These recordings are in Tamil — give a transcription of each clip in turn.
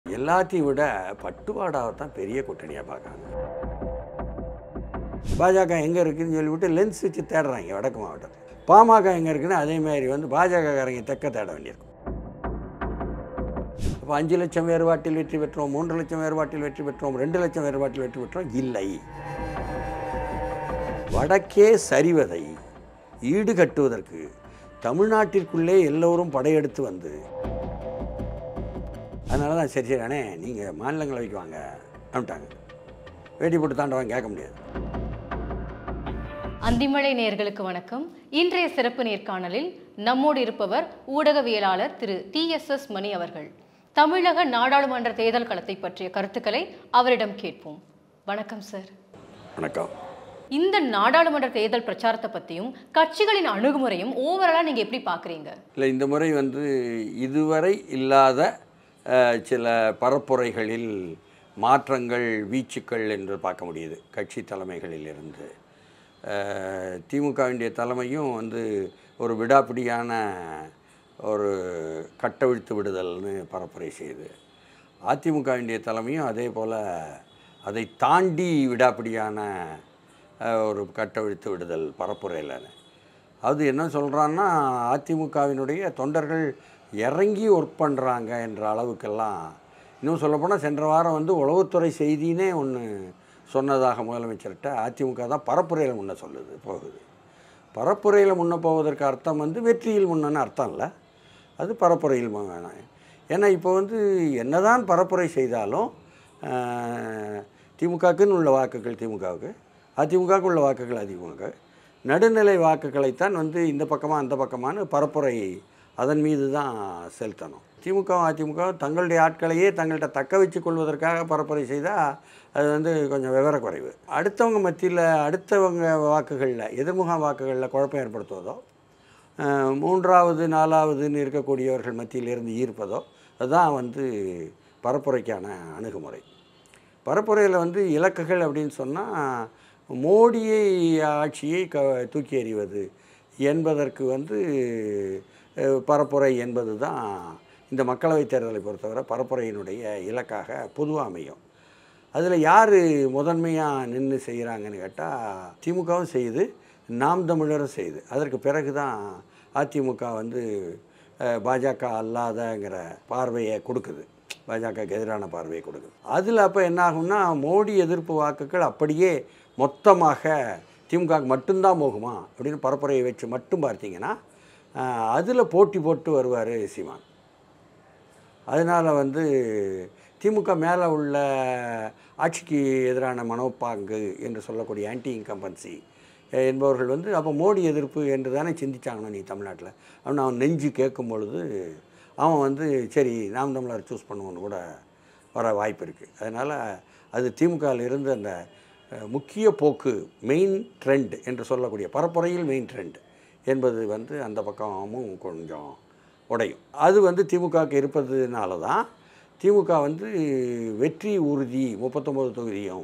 எல்லாத்தையும் விட பட்டுவாடாவை தான் பெரிய கூட்டணியாக பார்க்காங்க பாஜக எங்கே இருக்குன்னு சொல்லிவிட்டு லென்ஸ் வச்சு தேடுறாங்க வடக்கு மாவட்டத்தில் பாமக எங்கே இருக்குன்னு அதே மாதிரி வந்து பாஜகக்காரங்க தெக்க தேட வேண்டியிருக்கும் அப்போ அஞ்சு லட்சம் வேறுபாட்டில் வெற்றி பெற்றோம் மூன்று லட்சம் வேறுபாட்டில் வெற்றி பெற்றோம் ரெண்டு லட்சம் வேறுபாட்டில் வெற்றி பெற்றோம் இல்லை வடக்கே சரிவதை ஈடுகட்டுவதற்கு தமிழ்நாட்டிற்குள்ளே எல்லோரும் படையெடுத்து வந்து அதனால தான் சரி சரி அண்ணே நீங்கள் மாநிலங்களவைக்கு வாங்க அப்படின்ட்டாங்க வேட்டி போட்டு தாண்டவன் கேட்க முடியாது அந்திமழை நேயர்களுக்கு வணக்கம் இன்றைய சிறப்பு நேர்காணலில் நம்மோடு இருப்பவர் ஊடகவியலாளர் திரு டி எஸ் எஸ் மணி அவர்கள் தமிழக நாடாளுமன்ற தேர்தல் களத்தை பற்றிய கருத்துக்களை அவரிடம் கேட்போம் வணக்கம் சார் வணக்கம் இந்த நாடாளுமன்ற தேர்தல் பிரச்சாரத்தை பத்தியும் கட்சிகளின் அணுகுமுறையும் ஓவராலா நீங்க எப்படி பாக்குறீங்க இல்லை இந்த முறை வந்து இதுவரை இல்லாத அஹ், சில பரப்புரைகளில் மாற்றங்கள் வீச்சுக்கள் என்று பார்க்க முடியுது கட்சி தலைமைகளிலிருந்து அஹ், திமுகவினுடைய தலைமையும் வந்து ஒரு விடாப்பிடியான ஒரு கட்டவிழ்த்து விடுதல்னு பரப்புரை செய்யுது அதிமுகவினுடைய தலைமையும் அதே போல் அதை தாண்டி விடாப்பிடியான அஹ், ஒரு கட்டவிழ்த்து விடுதல் பரப்புரையில் அது என்ன சொல்கிறான்னா அதிமுகவினுடைய தொண்டர்கள் இறங்கி ஒர்க் பண்ணுறாங்க என்ற அளவுக்கெல்லாம் இன்னும் சொல்லப்போனால் சென்ற வாரம் வந்து உளவுத்துறை செய்தினே ஒன்று சொன்னதாக முதலமைச்சர்கிட்ட அதிமுக தான் பரப்புரையில் முன்ன சொல்லுது போகுது பரப்புரையில் முன்ன போவதற்கு அர்த்தம் வந்து வெற்றியில் முன்னன்னு அர்த்தம் இல்லை அது பரப்புரையில் மு- வேணாம் ஏன்னா இப்போ வந்து என்னதான் பரப்புரை செய்தாலும் ஆஹ், திமுகக்குன்னு உள்ள வாக்குகள் திமுகவுக்கு அதிமுகவுக்கு உள்ள வாக்குகள் அதிமுக நடுநிலை வாக்குகளைத்தான் வந்து இந்த பக்கமாக அந்த பக்கமானு பரப்புரை அதன் மீது தான் செலுத்தணும் திமுகவும் அதிமுக தங்களுடைய ஆட்களையே தங்கள்கிட்ட தக்க வச்சு கொள்வதற்காக பரப்புரை செய்தால் அது வந்து கொஞ்சம் விவரக்குறைவு அடுத்தவங்க மத்தியில் அடுத்தவங்க வாக்குகளில் எதிர்முக வாக்குகளில் குழப்பம் ஏற்படுத்துவதோ அஹ், மூன்றாவது நாலாவதுன்னு இருக்கக்கூடியவர்கள் மத்தியிலிருந்து ஈர்ப்பதோ அதுதான் வந்து பரப்புரைக்கான அணுகுமுறை பரப்புரையில் வந்து இலக்குகள் அப்படின்னு சொன்னால் மோடியை ஆட்சியை க தூக்கி எறிவது என்பதற்கு வந்து அஹ், பரப்புரை என்பது தான் இந்த மக்களவைத் தேர்தலை பொறுத்தவரை பரப்புரையினுடைய இலக்காக பொதுவாக அமையும் அதில் யார் முதன்மையாக நின்று செய்கிறாங்கன்னு கேட்டால் திமுகவும் செய்யுது நாம் தமிழரும் செய்யுது அதற்கு பிறகு தான் அதிமுக வந்து அஹ், பாஜக அல்லாதங்கிற பார்வையை கொடுக்குது பாஜகவுக்கு எதிரான பார்வையை கொடுக்குது அதில் அப்போ என்ன ஆகும்னா மோடி எதிர்ப்பு வாக்குகள் அப்படியே மொத்தமாக திமுகவுக்கு மட்டும்தான் போகுமா அப்படின்னு பரப்புரையை வச்சு மட்டும் பார்த்தீங்கன்னா அதில் போட்டி போட்டு வருவார் சீமான் அதனால் வந்து திமுக மேலே உள்ள ஆட்சிக்கு எதிரான மனோப்பாங்கு என்று சொல்லக்கூடிய ஆன்டி இன்கம்பன்சி என்பவர்கள் வந்து அப்போ மோடி எதிர்ப்பு என்று தானே சிந்திச்சாங்கண்ணா நீ தமிழ்நாட்டில் அவன் அவன் நெஞ்சு கேட்கும் பொழுது அவன் வந்து சரி நாம் தமிழர் சூஸ் பண்ணுவோன்னு கூட வர வாய்ப்பு இருக்குது அதனால் அது திமுகவில் இருந்த அந்த அஹ், முக்கிய போக்கு மெயின் ட்ரெண்ட் என்று சொல்லக்கூடிய பரப்புரையில் மெயின் ட்ரெண்ட் என்பது வந்து அந்த பக்கமும் கொஞ்சம் உடையும் அது வந்து திமுகவுக்கு இருப்பதுனால தான் திமுக வந்து வெற்றி உறுதி முப்பத்தொம்போது தொகுதியும்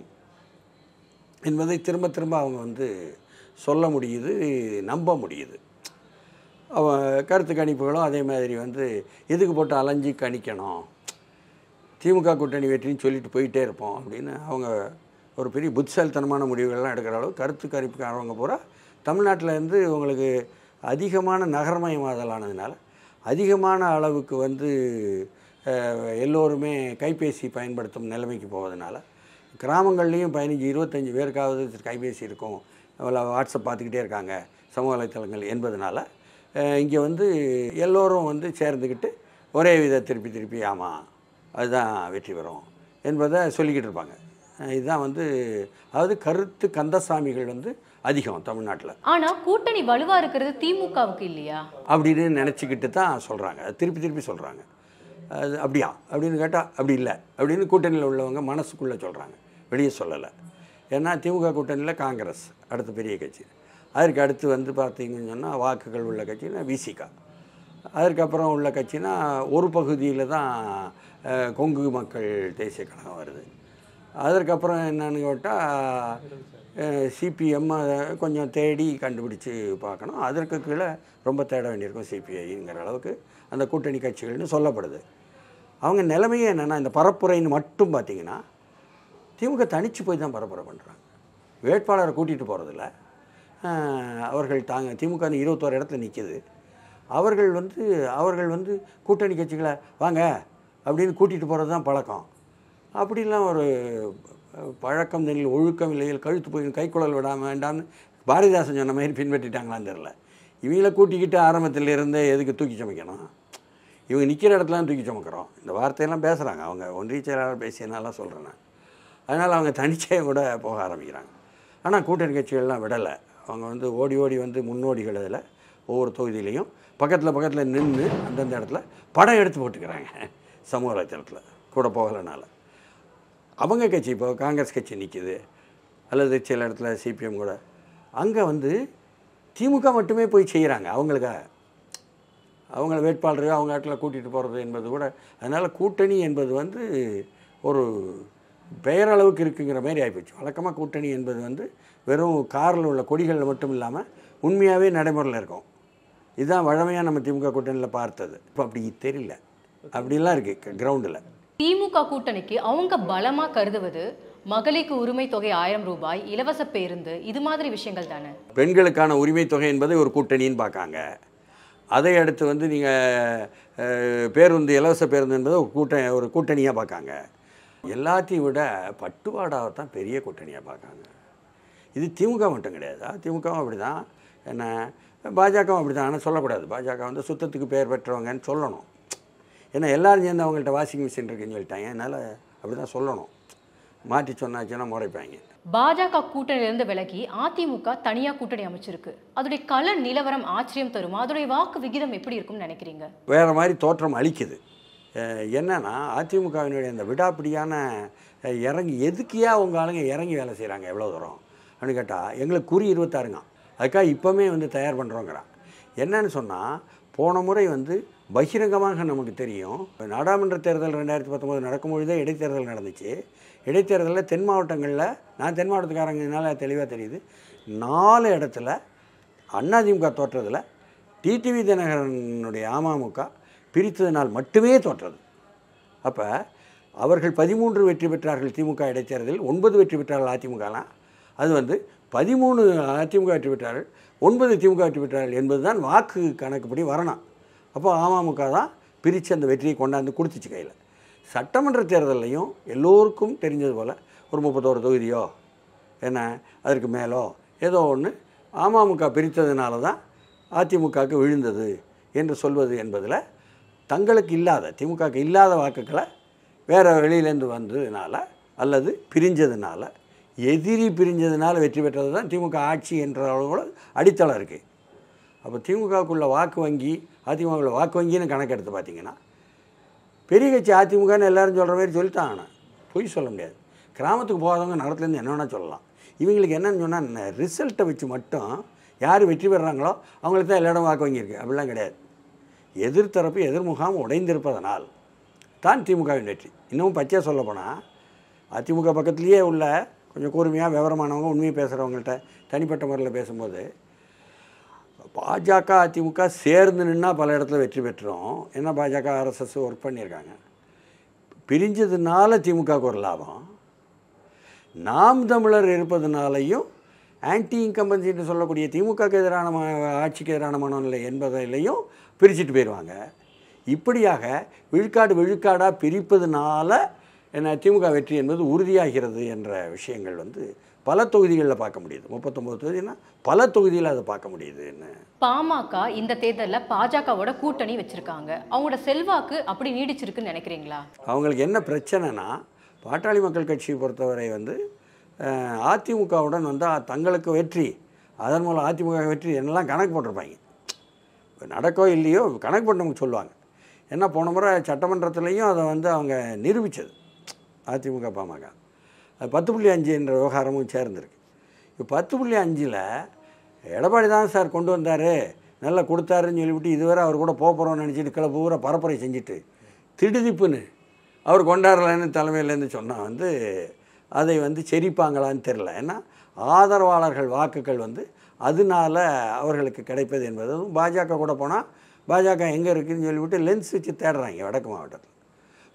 என்பதை திரும்ப திரும்ப அவங்க வந்து சொல்ல முடியுது நம்ப முடியுது அவன் கருத்து கணிப்புகளும் அதே மாதிரி வந்து எதுக்கு போட்டு அலைஞ்சி கணிக்கணும் திமுக கூட்டணி வெற்றின்னு சொல்லிட்டு போயிட்டே இருப்போம் அப்படின்னு அவங்க ஒரு பெரிய புத்திசாலித்தனமான முடிவுகள்லாம் எடுக்கிற அளவு கருத்து கணிப்புக்காரவங்க பூரா தமிழ்நாட்டில் இருந்து உங்களுக்கு அதிகமான நகரமயமாதலானதுனால அதிகமான அளவுக்கு வந்து அஹ், எல்லோருமே கைபேசி பயன்படுத்தும் நிலைமைக்கு போவதனால கிராமங்கள்லேயும் பதினஞ்சு இருபத்தஞ்சி பேருக்காவது கைபேசி இருக்கும் அவள வாட்ஸ்அப் பார்த்துக்கிட்டே இருக்காங்க சமூக வலைத்தளங்கள் என்பதனால இங்கே வந்து எல்லோரும் வந்து சேர்ந்துக்கிட்டு ஒரே வித திருப்பி திருப்பி ஆமாம் அதுதான் வெற்றி பெறும் என்பதை சொல்லிக்கிட்டு இருப்பாங்க அஹ் இதுதான் வந்து அதாவது கருத்து கந்தசாமிகள் வந்து அதிகம் தமிழ்நாட்டில் ஆனா கூட்டணி வலுவா இருக்கிறது திமுகவுக்கு இல்லையா அப்படின்னு நினச்சிக்கிட்டு தான் சொல்கிறாங்க அது திருப்பி திருப்பி சொல்கிறாங்க அது அப்படியா அப்படின்னு கேட்டால் அப்படி இல்லை அப்படின்னு கூட்டணியில் உள்ளவங்க மனசுக்குள்ளே சொல்கிறாங்க வெளியே சொல்லலை ஏன்னா திமுக கூட்டணியில் காங்கிரஸ் அடுத்த பெரிய கட்சி அதற்கு அடுத்து வந்து பார்த்தீங்கன்னு சொன்னால் வாக்குகள் உள்ள கட்சினா விசிகா அதற்கப்புறம் உள்ள கட்சினா ஒரு பகுதியில் தான் அஹ், கொங்கு மக்கள் தேசிய கழகம் வருது அதற்கப்புறம் என்னன்னு கேட்டால் சிபிஎம் கொஞ்சம் தேடி கண்டுபிடிச்சு பார்க்கணும் அதற்கு கீழே ரொம்ப தேட வேண்டியிருக்கும் சிபிஐங்கிற அளவுக்கு அந்த கூட்டணி கட்சிகள்னு சொல்லப்படுது அவங்க நிலைமையே என்னென்னா இந்த பரப்புரைன்னு மட்டும் பார்த்தீங்கன்னா திமுக தனிச்சு போய் தான் பரப்புரை பண்ணுறாங்க வேட்பாளரை கூட்டிகிட்டு போகிறதில்ல அவர்கள் தாங்க திமுக வந்து இருபத்தோரு இடத்துல நிற்கிது அவர்கள் வந்து அவர்கள் வந்து கூட்டணி கட்சிகளை வாங்க அப்படின்னு கூட்டிகிட்டு போகிறது தான் பழக்கம் அப்படிலாம் ஒரு அஹ், பழக்கம் தெரியல ஒழுக்கம் இல்லையில் கழுத்து போய் கைக்குழல் விடாம வேண்டாம்னு பாரதிதாசன் சொன்ன மாதிரி பின்பற்றிட்டாங்களான்னு தெரில இவங்கள கூட்டிக்கிட்டு ஆரம்பத்தில் இருந்தே எதுக்கு தூக்கி சமைக்கணும் இவங்க நிற்கிற இடத்துல தான் தூக்கி சுமக்கிறோம் இந்த வார்த்தையெல்லாம் பேசுகிறாங்க அவங்க ஒன்றிய செயலாளர் பேசியனாலாம் சொல்கிறேன் நான் அதனால் அவங்க தனிச்சே கூட போக ஆரம்பிக்கிறாங்க ஆனால் கூட்டணி கட்சிகள்லாம் விடலை அவங்க வந்து ஓடி ஓடி வந்து முன்னோடிகள் அதில் ஒவ்வொரு தொகுதியிலையும் பக்கத்தில் பக்கத்தில் நின்று அந்தந்த இடத்துல படம் எடுத்து போட்டுக்கிறாங்க சமூக வலைத்தளத்தில் கூட போகலைனால அவங்க கட்சி இப்போ காங்கிரஸ் கட்சி நிற்கிது அல்லது சில இடத்துல சிபிஎம் கூட அங்கே வந்து திமுக மட்டுமே போய் செய்கிறாங்க அவங்களுக்காக அவங்கள வேட்பாளர் அவங்க இடத்துல கூட்டிகிட்டு போகிறது என்பது கூட அதனால் கூட்டணி என்பது வந்து ஒரு பெயரளவுக்கு இருக்குங்கிற மாதிரி ஆகிப்போச்சு வழக்கமாக கூட்டணி என்பது வந்து வெறும் காரில் உள்ள கொடிகளில் மட்டும் இல்லாமல் உண்மையாகவே நடைமுறையில் இருக்கும் இதுதான் வழமையாக நம்ம திமுக கூட்டணியில் பார்த்தது இப்போ அப்படி தெரியல அப்படிலாம் இருக்குது கிரவுண்டில் திமுக கூட்டணிக்கு அவங்க பலமா கருதுவது மகளிருக்கு உரிமை தொகை ஆயிரம் ரூபாய் இலவச பேருந்து இது மாதிரி விஷயங்கள் தானே பெண்களுக்கான உரிமை தொகை என்பதை ஒரு கூட்டணின்னு பார்க்காங்க அதை அடுத்து வந்து நீங்கள் பேருந்து இலவச பேருந்து என்பதை ஒரு கூட்ட ஒரு கூட்டணியாக பார்க்காங்க எல்லாத்தையும் விட பட்டுவாடாவை தான் பெரிய கூட்டணியாக பார்க்காங்க இது திமுக மட்டும் கிடையாது திமுகவும் அப்படி தான் என்ன பாஜகவும் அப்படி தான் ஆனால் சொல்லக்கூடாது பாஜக வந்து சுத்தத்துக்கு பெயர் பெற்றவங்கன்னு சொல்லணும் ஏன்னா எல்லாரும் சேர்ந்து அவங்கள்ட்ட வாஷிங் மிஷின் இருக்குன்னு சொல்லிட்டாங்க அதனால் அப்படி தான் சொல்லணும் மாற்றி சொன்னாச்சுன்னா முறைப்பாங்க பாஜக கூட்டணியிலிருந்து விலகி அதிமுக தனியா கூட்டணி அமைச்சிருக்கு அதோடைய கள நிலவரம் ஆச்சரியம் தருமா அதோடைய வாக்கு விகிதம் எப்படி இருக்கும்னு நினைக்கிறீங்க வேறு மாதிரி தோற்றம் அளிக்குது அஹ் என்னன்னா அதிமுகவினுடைய அந்த விடாப்பிடியான அஹ், இறங்கி எதுக்கியா உங்கள் ஆளுங்க இறங்கி வேலை செய்கிறாங்க எவ்வளோ தூரம் அப்படின்னு கேட்டால் எங்களுக்கு குறி இருபத்தாறுங்க அதுக்காக இப்போவுமே வந்து தயார் பண்ணுறோங்கிறான் என்னன்னு சொன்னால் போன முறை வந்து பகிரங்கமாக நமக்கு தெரியும் இப்ப நாடாளுமன்ற தேர்தல் ரெண்டாயிரத்தி பத்தொம்போது நடக்கும்பொழுதே இடைத்தேர்தல் நடந்துச்சு இடைத்தேர்தலில் தென் மாவட்டங்களில் நான் தென் மாவட்டத்துக்காரங்கனால தெளிவாக தெரியுது நாலு இடத்துல அதிமுக தோற்றதில் டிடிவி தினகரனுடைய அமமுக பிரித்ததினால் மட்டுமே தோற்றது அப்போ அவர்கள் பதிமூன்று வெற்றி பெற்றார்கள் திமுக இடைத்தேர்தலில் ஒன்பது வெற்றி பெற்றார்கள் அதிமுகலாம் அது வந்து பதிமூணு அதிமுக வெற்றி பெற்றார்கள் ஒன்பது திமுக வெற்றி பெற்றார்கள் என்பது தான் வாக்கு கணக்குப்படி வரணும் அப்போ அமமுக தான் பிரித்து அந்த வெற்றியை கொண்டாந்து கொடுத்துச்சு கையில் சட்டமன்ற தேர்தல்லையும் எல்லோருக்கும் தெரிஞ்சது போல் ஒரு முப்பத்தோரு தொகுதியோ என்ன அதற்கு மேலோ ஏதோ ஒன்று அமமுக பிரித்ததுனால தான் அதிமுகவுக்கு விழுந்தது என்று சொல்வது என்பதில் தங்களுக்கு இல்லாத திமுகவுக்கு இல்லாத வாக்குகளை வேறு வெளியிலேருந்து வந்ததுனால அல்லது பிரிஞ்சதுனால எதிரி பிரிஞ்சதுனால வெற்றி பெற்றது தான் திமுக ஆட்சி என்ற அளவோட அடித்தளம் இருக்குது அப்போ திமுகவுக்குள்ள வாக்கு வங்கி அதிமுகவுக்குள்ள வாக்கு வங்கின்னு கணக்கெடுத்து பார்த்தீங்கன்னா பெரிய கட்சி அதிமுகன்னு எல்லாரும் சொல்கிற மாதிரி சொல்லிட்டாங்க பொய் சொல்ல முடியாது கிராமத்துக்கு போகாதவங்க நகரத்துலேருந்து என்ன வேணால் சொல்லலாம் இவங்களுக்கு என்னன்னு சொன்னால் ரிசல்ட்டை வச்சு மட்டும் யார் வெற்றி பெறுறாங்களோ அவங்களுக்கு தான் எல்லா இடம் வாக்கு வாங்கியிருக்கு அப்படிலாம் கிடையாது எதிர்த்தரப்பு எதிர்முகாம் உடைந்திருப்பதனால் தான் திமுகவின் வெற்றி இன்னமும் பச்சையாக சொல்ல போனால் அதிமுக பக்கத்துலேயே உள்ள கொஞ்சம் கூர்மையாக விவரமானவங்க உண்மையை பேசுகிறவங்கள்ட்ட தனிப்பட்ட முறையில் பேசும்போது பாஜக அதிமுக சேர்ந்து நின்னா பல இடத்துல வெற்றி பெற்றோம் ஏன்னா பாஜக ஆர்எஸ்எஸ் ஒர்க் பண்ணியிருக்காங்க பிரிஞ்சதுனால திமுகவுக்கு ஒரு லாபம் நாம் தமிழர் இருப்பதனாலையும் ஆன்டி இன்கம்பன்சின்னு சொல்லக்கூடிய திமுகக்கு எதிரான ம- ஆட்சிக்கு எதிரான மனநிலை என்பதிலையும் பிரிச்சுட்டு போயிடுவாங்க இப்படியாக விழுக்காடு விழுக்காடாக பிரிப்பதனால என்ன திமுக வெற்றி என்பது உறுதியாகிறது என்ற விஷயங்கள் வந்து பல தொகுதிகளில் பார்க்க முடியுது முப்பத்தொம்போது தொகுதினா பல தொகுதியில் அதை பார்க்க முடியுதுன்னு பாமக இந்த தேர்தல்ல பாஜகவோட கூட்டணி வச்சிருக்காங்க அவங்களோட செல்வாக்கு அப்படி நீடிச்சிருக்குன்னு நினைக்கிறீங்களா அவங்களுக்கு என்ன பிரச்சனைனா பாட்டாளி மக்கள் கட்சியை பொறுத்தவரை வந்து அஹ், அதிமுகவுடன் வந்து தங்களுக்கு வெற்றி அதன் மூலம் அதிமுக வெற்றி என்னெல்லாம் கணக்கு போட்டிருப்பாங்க இப்ப நடக்கோ இல்லையோ கணக்கு போட்டவங்க சொல்லுவாங்க ஏன்னா போன முறை சட்டமன்றத்துலேயும் அதை வந்து அவங்க நிரூபித்தது அதிமுக பாமக அது பத்து புள்ளி அஞ்சு என்ற விவகாரமும் சேர்ந்துருக்கு இப்போ பத்து புள்ளி அஞ்சில் எடப்பாடி தான் சார் கொண்டு வந்தார் நல்லா கொடுத்தாருன்னு சொல்லிவிட்டு இதுவரை அவர் கூட போக போகிறோம்னு நினச்சிட்டு கிளை பூரா பரப்புரை செஞ்சுட்டு திடுதிப்புன்னு அவர் கொண்டாடலன்னு தலைமையிலேருந்து சொன்னால் வந்து அதை வந்து செரிப்பாங்களான்னு தெரில ஏன்னா ஆதரவாளர்கள் வாக்குகள் வந்து அதனால அவர்களுக்கு கிடைப்பது என்பது அதுவும் பாஜக கூட போனால் பாஜக எங்கே இருக்குதுன்னு சொல்லிவிட்டு லென்ஸ் வச்சு தேடுறாங்க வடக்கு மாவட்டத்தில்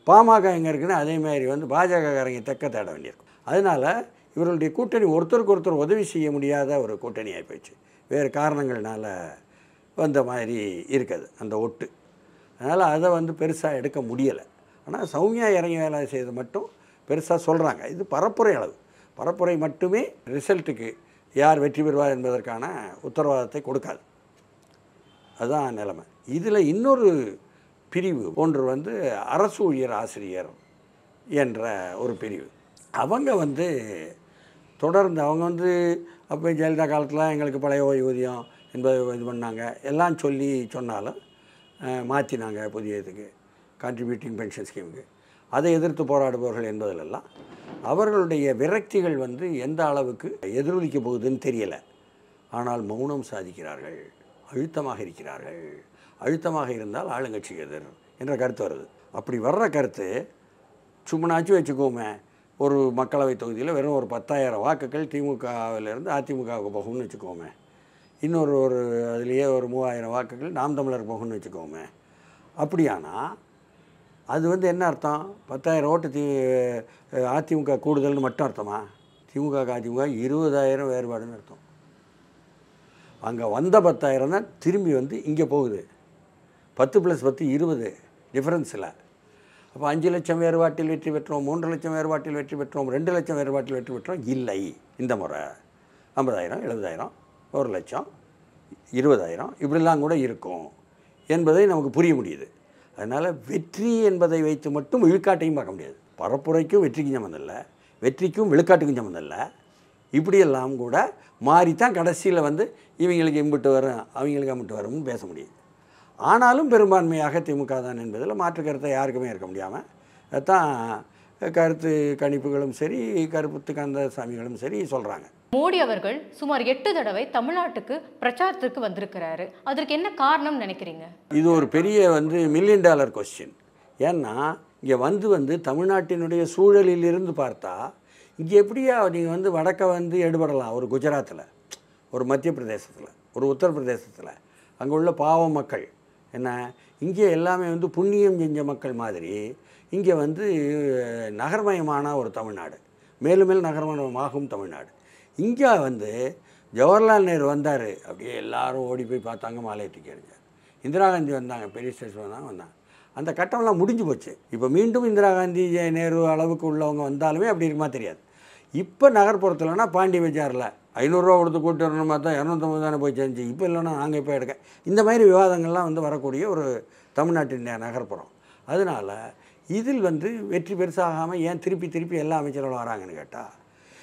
பாமக எங்கே இருக்குன்னு அதே மாதிரி வந்து பாஜகக்காரங்க தெக்க தேட வேண்டியிருக்கும் அதனால் இவர்களுடைய கூட்டணி ஒருத்தருக்கு ஒருத்தர் உதவி செய்ய முடியாத ஒரு கூட்டணி ஆகிப்போச்சு வேறு காரணங்கள்னால வந்த மாதிரி இருக்குது அந்த ஒட்டு அதனால் அதை வந்து பெருசாக எடுக்க முடியலை ஆனால் சௌமியா இறங்கி வேலை செய்தது மட்டும் பெருசாக சொல்கிறாங்க இது பரப்புரை அளவு பரப்புரை மட்டுமே ரிசல்ட்டுக்கு யார் வெற்றி பெறுவார் என்பதற்கான உத்தரவாதத்தை கொடுக்காது அதுதான் நிலைமை இதில் இன்னொரு பிரிவு ஒன்று வந்து அரசு உயர் ஆசிரியர் என்ற ஒரு பிரிவு அவங்க வந்து தொடர்ந்து அவங்க வந்து அப்போ ஜெயலலிதா காலத்தில் எங்களுக்கு பழைய ஓய்வூதியம் என்பதை இது பண்ணாங்க எல்லாம் சொல்லி சொன்னாலும் அஹ், மாற்றினாங்க புதிய இதுக்கு கான்ட்ரிபியூட்டிங் பென்ஷன் ஸ்கீமுக்கு அதை எதிர்த்து போராடுபவர்கள் என்பதிலெல்லாம் அவர்களுடைய விரக்திகள் வந்து எந்த அளவுக்கு எதிரொலிக்க போகுதுன்னு தெரியலை ஆனால் மௌனம் சாதிக்கிறார்கள் அழுத்தமாக இருக்கிறார்கள் அழுத்தமாக இருந்தால் ஆளுங்கட்சிக்கு எதிர் என்ற கருத்து வருது அப்படி வர்ற கருத்து சும்மனாச்சும் வச்சுக்கோமே ஒரு மக்களவை தொகுதியில் வெறும் ஒரு பத்தாயிரம் வாக்குகள் திமுகவிலிருந்து அதிமுகவுக்கு போகும்னு வச்சுக்கோமே இன்னொரு ஒரு அதுலேயே ஒரு மூவாயிரம் வாக்குகள் நாம் தமிழர் போகும்னு வச்சுக்கோமே அப்படியானா அது வந்து என்ன அர்த்தம் பத்தாயிரம் ஓட்டு தி அதிமுக கூடுதல்னு மட்டும் அர்த்தமா திமுக அதிமுக இருபதாயிரம் வேறுபாடுன்னு அர்த்தம் அங்கே வந்த பத்தாயிரம் தான் திரும்பி வந்து இங்கே போகுது பத்து ப்ளஸ் பத்து இருபது டிஃப்ரென்ஸில் அப்போ அஞ்சு லட்சம் வேறுபாட்டில் வெற்றி பெற்றோம் மூன்று லட்சம் வேறுபாட்டில் வெற்றி பெற்றோம் ரெண்டு லட்சம் வேறுபாட்டில் வெற்றி பெற்றோம் இல்லை இந்த முறை ஐம்பதாயிரம் எழுபதாயிரம் ஒரு லட்சம் இருபதாயிரம் இப்படிலாம் கூட இருக்கும் என்பதை நமக்கு புரிய முடியுது அதனால் வெற்றி என்பதை வைத்து மட்டும் விழுக்காட்டையும் பார்க்க முடியாது பரப்புரைக்கும் வெற்றிக்கும் சம்மந்தம் இல்லை வெற்றிக்கும் விழுக்காட்டுக்கும் சம்மந்தம் இல்லை இப்படியெல்லாம் கூட மாறித்தான் கடைசியில் வந்து இவங்களுக்கு இம்பிட்டு வரும் அவங்களுக்கு அம்பிட்டு வரும்னு பேச முடியுது ஆனாலும் பெரும்பான்மையாக திமுக தான் என்பதில் மாற்று கருத்தை யாருக்குமே இருக்க முடியாமல் அதான் கருத்து கணிப்புகளும் சரி கருப்புத்து கந்தசாமிகளும் சரி சொல்கிறாங்க மோடி அவர்கள் சுமார் எட்டு தடவை தமிழ்நாட்டுக்கு பிரச்சாரத்திற்கு வந்திருக்கிறாரு அதற்கு என்ன காரணம் நினைக்கிறீங்க இது ஒரு பெரிய வந்து மில்லியன் டாலர் கொஸ்டின் ஏன்னா இங்கே வந்து வந்து தமிழ்நாட்டினுடைய சூழலில் இருந்து பார்த்தா இங்கே எப்படியா நீங்கள் வந்து வடக்க வந்து எடுபடலாம் ஒரு குஜராத்தில் ஒரு மத்திய பிரதேசத்தில் ஒரு உத்தரப்பிரதேசத்தில் அங்கே உள்ள பாவ மக்கள் என்ன இங்கே எல்லாமே வந்து புண்ணியம் செஞ்ச மக்கள் மாதிரி இங்கே வந்து நகர்மயமான ஒரு தமிழ்நாடு மேலும் மேலும் நகர்மயமாகும் தமிழ்நாடு இங்கே வந்து ஜவஹர்லால் நேரு வந்தார் அப்படியே எல்லாரும் ஓடி போய் பார்த்தாங்க மாலை தூக்கி எறிஞ்சார் இந்திரா காந்தி வந்தாங்க பெரிய ஸ்டேஷன் வந்தாங்க வந்தாங்க அந்த கட்டம்லாம் முடிஞ்சு போச்சு இப்போ மீண்டும் இந்திரா காந்தி ஜெய நேரு அளவுக்கு உள்ளவங்க வந்தாலுமே அப்படி இருக்குமா தெரியாது இப்போ நகர்ப்புறத்துலனா பாண்டி பஜாரில் ஐநூறுரூவா கொடுத்து கூட்டு வரணுமா தான் இரநூத்தம்பது தானே போய் செஞ்சு இப்போ இல்லைன்னா நாங்கள் இப்போ எடுக்க இந்த மாதிரி விவாதங்கள்லாம் வந்து வரக்கூடிய ஒரு தமிழ்நாட்டின் ந- நகர்ப்புறம் அதனால் இதில் வந்து வெற்றி பெருசாகாமல் ஏன் திருப்பி திருப்பி எல்லா அமைச்சர்களும் வராங்கன்னு கேட்டால்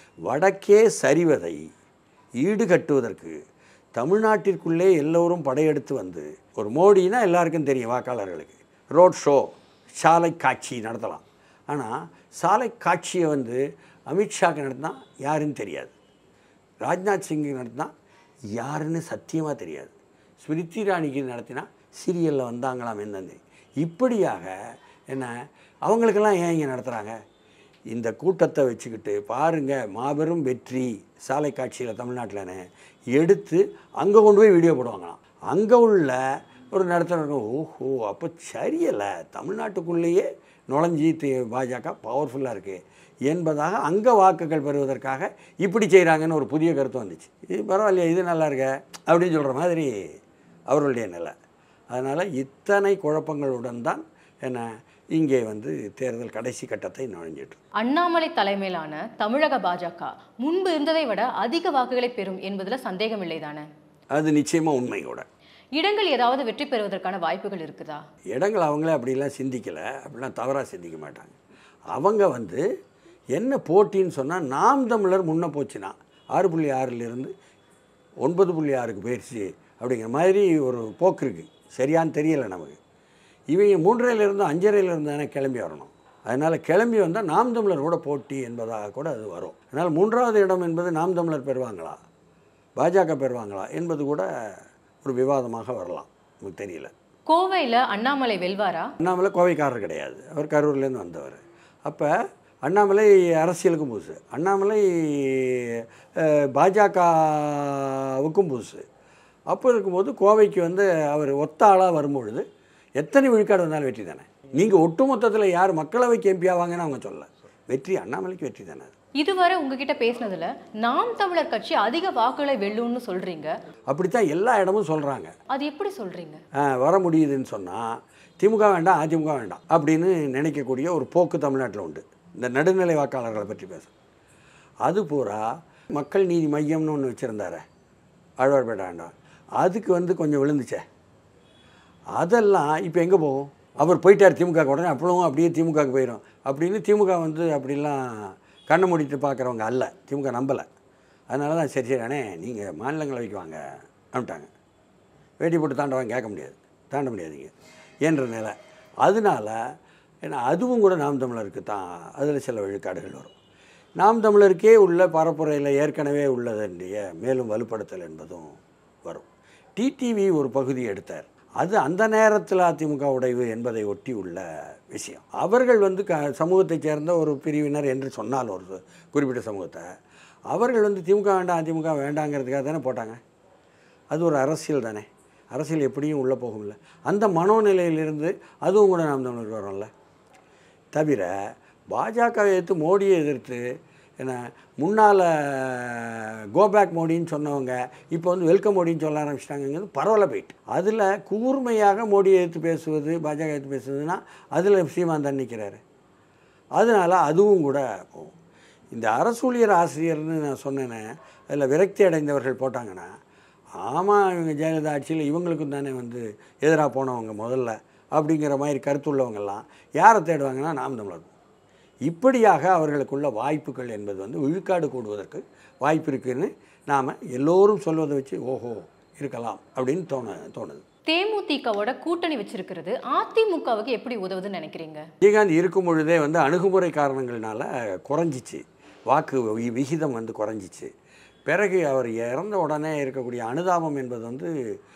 வடக்கே சரிவதை ஈடுகட்டுவதற்கு தமிழ்நாட்டிற்குள்ளே எல்லோரும் படையெடுத்து வந்து ஒரு மோடினா எல்லாருக்கும் தெரியும் வாக்காளர்களுக்கு ரோட் ஷோ சாலை காட்சி நடத்தலாம் ஆனால் சாலை காட்சியை வந்து அமித்ஷாக்கு நடத்தினா யாருன்னு தெரியாது ராஜ்நாத் சிங் நடத்தினா யாருன்னு சத்தியமாக தெரியாது ஸ்மிருதி இராணிக்கு நடத்தினா சீரியலில் வந்தாங்களாம் என்னது இப்படியாக என்ன அவங்களுக்கெல்லாம் ஏன் இங்கே நடத்துகிறாங்க இந்த கூட்டத்தை வச்சுக்கிட்டு பாருங்கள் மாபெரும் வெற்றி சாலை காட்சியில் தமிழ்நாட்டில்னு எடுத்து அங்கே கொண்டு போய் வீடியோ போடுவாங்களாம் அங்கே உள்ள ஒரு நடத்துகிறவங்க ஓஹோ அப்போ சரியில்லை தமிழ்நாட்டுக்குள்ளேயே நுழைஞ்சி தி- பாஜக பவர்ஃபுல்லாக இருக்குது என்பதாக அங்கே வாக்குகள் பெறுவதற்காக இப்படி செய்கிறாங்கன்னு ஒரு புதிய கருத்து வந்துச்சு இது பரவாயில்லையா இது நல்லா இருக்க அப்படின்னு சொல்கிற மாதிரி அவர்களுடைய நிலை அதனால் இத்தனை குழப்பங்களுடன் தான் என்ன இங்கே வந்து தேர்தல் கடைசி கட்டத்தை நுழைஞ்சிட்டு அண்ணாமலை தலைமையிலான தமிழக பாஜக முன்பு இருந்ததை விட அதிக வாக்குகளை பெறும் என்பதுல சந்தேகம் இல்லைதானே அது நிச்சயமாக உண்மை கூட இடங்கள் ஏதாவது வெற்றி பெறுவதற்கான வாய்ப்புகள் இருக்குதா இடங்கள் அவங்களே அப்படிலாம் சிந்திக்கலை அப்படிலாம் தவறாக சிந்திக்க மாட்டாங்க அவங்க வந்து என்ன போட்டின்னு சொன்னால் நாம் தமிழர் முன்ன போச்சுன்னா ஆறு புள்ளி ஆறிலிருந்து ஒன்பது புள்ளி ஆறுக்கு போயிடுச்சு அப்படிங்கிற மாதிரி ஒரு போக்கு இருக்குது சரியான்னு தெரியலை நமக்கு இவங்க மூன்றரையிலிருந்து அஞ்சரையிலிருந்து தானே கிளம்பி வரணும் அதனால் கிளம்பி வந்தால் நாம் தமிழர் கூட போட்டி என்பதாக கூட அது வரும் அதனால் மூன்றாவது இடம் என்பது நாம் தமிழர் பெறுவாங்களா பாஜக பெறுவாங்களா என்பது கூட ஒரு விவாதமாக வரலாம் நமக்கு தெரியல கோவையில அண்ணாமலை வெல்வாரா அண்ணாமலை கோவைக்காரர் கிடையாது அவர் கரூர்லேருந்து வந்தவர் அப்போ அண்ணாமலை அரசியலுக்கும் புதுசு அண்ணாமலை அஹ், பாஜகவுக்கும் புதுசு அப்போ இருக்கும்போது கோவைக்கு வந்து அவர் ஒத்த ஆளாக வரும்பொழுது எத்தனை விழுக்காடு வந்தாலும் வெற்றி தானே நீங்கள் ஒட்டுமொத்தத்தில் யார் மக்களவைக்கு எம்பி ஆவாங்கன்னு அவங்க சொல்ல வெற்றி அண்ணாமலைக்கு வெற்றி தானே அது. இதுவரை உங்ககிட்ட பேசினதுல நாம் தமிழர் கட்சி அதிக வாக்குகளை வெல்லும்னு சொல்றீங்க அப்படித்தான் எல்லா இடமும் சொல்கிறாங்க அது எப்படி சொல்றீங்க வர முடியுதுன்னு சொன்னால் திமுக வேண்டாம் அதிமுக வேண்டாம் அப்படின்னு நினைக்கக்கூடிய ஒரு போக்கு தமிழ்நாட்டில் உண்டு இந்த நடுநிலை வாக்காளர்களை பற்றி பேச அது பூரா மக்கள் நீதி மையம்னு ஒன்று வச்சுருந்தாரு ஆழ்வார்பேட்டை வேண்டாம் அதுக்கு வந்து கொஞ்சம் விழுந்துச்சே அதெல்லாம் இப்போ எங்கே போகும் அவர் போயிட்டார் திமுக க்கு உடனே அப்பளும் அப்படியே திமுகவுக்கு போயிடும் அப்படின்னு திமுக வந்து அப்படிலாம் கண்ணை மூடிட்டு பார்க்குறவங்க அல்ல திமுக நம்பலை அதனால தான் சரி சரி அண்ணே நீங்கள் மாநிலங்களவைக்கு வாங்க அனுப்பிட்டாங்க வேட்டி போட்டு தாண்டவன் கேட்க முடியாது தாண்ட முடியாதீங்க என்ற நிலை அதனால ஏன்னா அதுவும் கூட நாம் தமிழருக்கு தான் அதில் சில விழுக்காடுகள் வரும் நாம் தமிழருக்கே உள்ள பரப்புரையில் ஏற்கனவே உள்ளதண்டிய மேலும் வலுப்படுத்தல் என்பதும் வரும் டிடிவி ஒரு பகுதி எடுத்தார் அது அந்த நேரத்தில் அதிமுக உடைவு என்பதை ஒட்டி உள்ள விஷயம் அவர்கள் வந்து க சமூகத்தைச் சேர்ந்த ஒரு பிரிவினர் என்று சொன்னால் ஒரு குறிப்பிட்ட சமூகத்தை அவர்கள் வந்து திமுக வேண்டாம் அதிமுக வேண்டாங்கிறதுக்காக தானே போட்டாங்க அது ஒரு அரசியல் தானே அரசியல் எப்படியும் உள்ளே போகும்ல அந்த மனோநிலையிலிருந்து அதுவும் கூட நாம் தமிழருக்கு வரோம்ல தவிர பாஜகவை எதிர்த்து மோடியை எதிர்த்து என்ன முன்னால் கோபேக் மோடின்னு சொன்னவங்க இப்போ வந்து வெல்கம் மோடின்னு சொல்ல ஆரம்பிச்சிட்டாங்கிறது பரவாயில்ல போயிட்டு அதில் கூர்மையாக மோடியை எதிர்த்து பேசுவது பாஜக எதிர்த்து பேசுவதுன்னா அதில் சீமான் நிற்கிறாரு அதனால் அதுவும் கூட போகும் இந்த அரசூழியர் ஆசிரியர்னு நான் சொன்னேனே அதில் விரக்தி அடைந்தவர்கள் போட்டாங்கன்னா ஆமாம் இவங்க ஜெயலலிதா ஆட்சியில் இவங்களுக்கும் தானே வந்து எதிராக போனவங்க முதல்ல அப்படிங்கிற மாதிரி கருத்துள்ளவங்கெல்லாம் யாரை தேடுவாங்கன்னா நாம் தமிழர் இப்படியாக அவர்களுக்குள்ள வாய்ப்புகள் என்பது வந்து விழுக்காடு கூடுவதற்கு வாய்ப்பு இருக்குன்னு நாம் எல்லோரும் சொல்வதை வச்சு ஓஹோ இருக்கலாம் அப்படின்னு தோண தோணுது தேமுதிகவோட கூட்டணி வச்சிருக்கிறது அதிமுகவுக்கு எப்படி உதவுதுன்னு நினைக்கிறீங்க விஜயகாந்த் இருக்கும் பொழுதே வந்து அணுகுமுறை காரணங்கள்னால குறைஞ்சிச்சு வாக்கு வி- விகிதம் வந்து குறைஞ்சிச்சு பிறகு அவர் இறந்த உடனே இருக்கக்கூடிய அனுதாபம் என்பது வந்து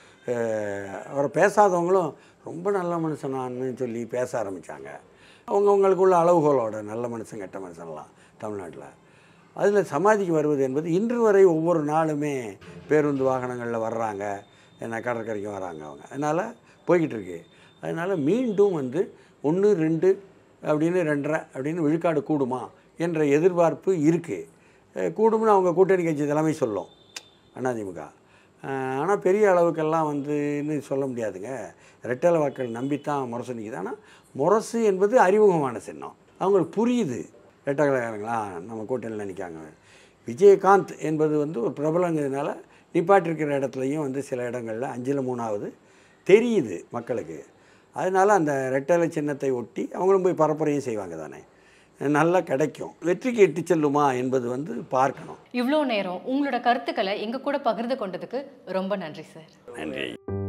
அஹ், அவரை பேசாதவங்களும் ரொம்ப நல்ல மனுஷனான்னு சொல்லி பேச ஆரம்பித்தாங்க அவங்கவுங்களுக்குள்ள அளவுகோலோட நல்ல மனுஷன் கெட்ட மனுஷன்லாம் தமிழ்நாட்டில் அதில் சமாதிக்கு வருவது என்பது இன்று வரை ஒவ்வொரு நாளுமே பேருந்து வாகனங்களில் வர்றாங்க என்ன கடற்கரைக்கு வராங்க அவங்க அதனால் போய்கிட்டு இருக்கு அதனால் மீண்டும் வந்து ஒன்று ரெண்டு அப்படின்னு ரெண்டரை அப்படின்னு விழுக்காடு கூடுமா என்ற எதிர்பார்ப்பு இருக்குது கூடும்னு அவங்க கூட்டணி கட்சி தலைமை சொல்லும் அதிமுக ஆனால் பெரிய அளவுக்கெல்லாம் வந்து இன்னும் சொல்ல முடியாதுங்க ரெட்டலை வாக்கள் நம்பித்தான் முரசு நிற்குது ஆனால் முரசு என்பது அறிமுகமான சின்னம் அவங்களுக்கு புரியுது ரெட்டகலகாரங்களா நம்ம கூட்டணியில் நிற்காங்க விஜயகாந்த் என்பது வந்து ஒரு பிரபலங்கிறதுனால நிப்பாட்டிருக்கிற இடத்துலையும் வந்து சில இடங்களில் அஞ்சில் மூணாவது தெரியுது மக்களுக்கு அதனால் அந்த ரெட்டலை சின்னத்தை ஒட்டி அவங்களும் போய் பரப்புரையும் செய்வாங்க தானே நல்லா கிடைக்கும் வெற்றிக்கு எட்டு செல்லுமா என்பது வந்து பார்க்கணும் இவ்வளோ நேரம் உங்களோட கருத்துக்களை எங்க கூட பகிர்ந்து கொண்டதுக்கு ரொம்ப நன்றி சார் நன்றி